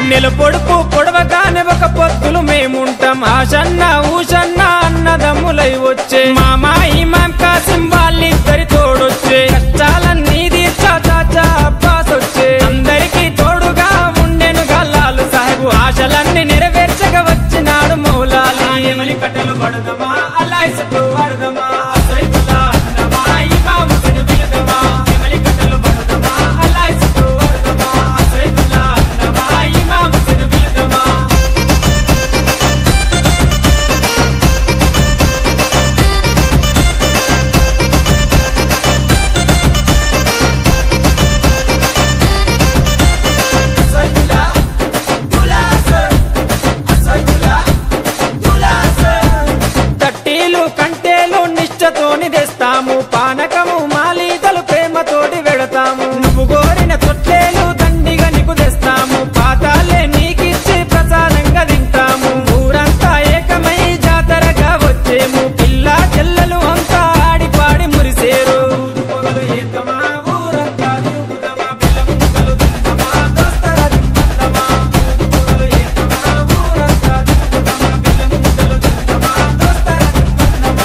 నెల పొడుపు పొడవగానే ఒక పొత్తులు మేముంటాం ఆశన్న ఊషన్న అన్నదమ్ములై వచ్చే మామా ఇమాం కాసిం వాళ్ళిద్దరి తోడొచ్చే కష్టాలన్నీ తీర్చా చాచా అబ్బాస్ వచ్చే అందరికీ తోడుగా ఉండెను గల్లాలు సాహెబు ఆశలన్నీ నెరవేర్చగా వచ్చినాడు మౌలాలి ఎమలి కట్టలు పడదమా అల్లాయిసటు పడదమా అసైతుల్లా అన్నమా ఇమాం హుసేన్ బిలదమా ఎమలి కట్టలు పడదమా అల్లాయిసటు పడదమా అసైతుల్లా అన్నమా ఇమాం హుసేన్ బిలదమా అసైతుల్లా దులాసర్ అసైతుల్లా దులాసర్ తట్టీలు కంటేలు నిష్టతోని తెస్తాము పానకము మాలీతలు ప్రేమతోటి వెడతాము నువ్వు కోరిన తొట్టేలు దండిగా నీకు తెస్తాము పాతాలే నీకిచ్చి ప్రసాదంగా తింటాము ఊరంతా ఏకమై జాతరగా వచ్చేము పిల్ల చెల్లెలు అంతా ఆడి పాడి మురిసేరు పొగలు ఏకమా ఊరంతా తిరుగుదమా పిల్ల ముక్కలు తిందమా దోస్తరా తిందమా పొగలు ఏకమా ఊరంతా తిరుగుదమా పిల్ల ముక్కలు తిందమా దోస్తరా తిందమా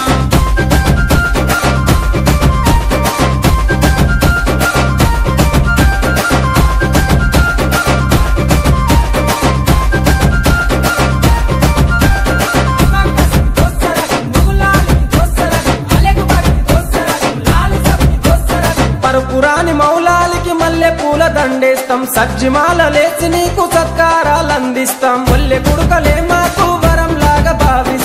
పరుపురాని మౌలాలికి మల్లె పూల దండేస్తాం సజ్జిమాల లేచి నీకు సత్కారాలు అందిస్తాం మల్లె కుడుకలే మాకు వరం లాగా భావిస్తాం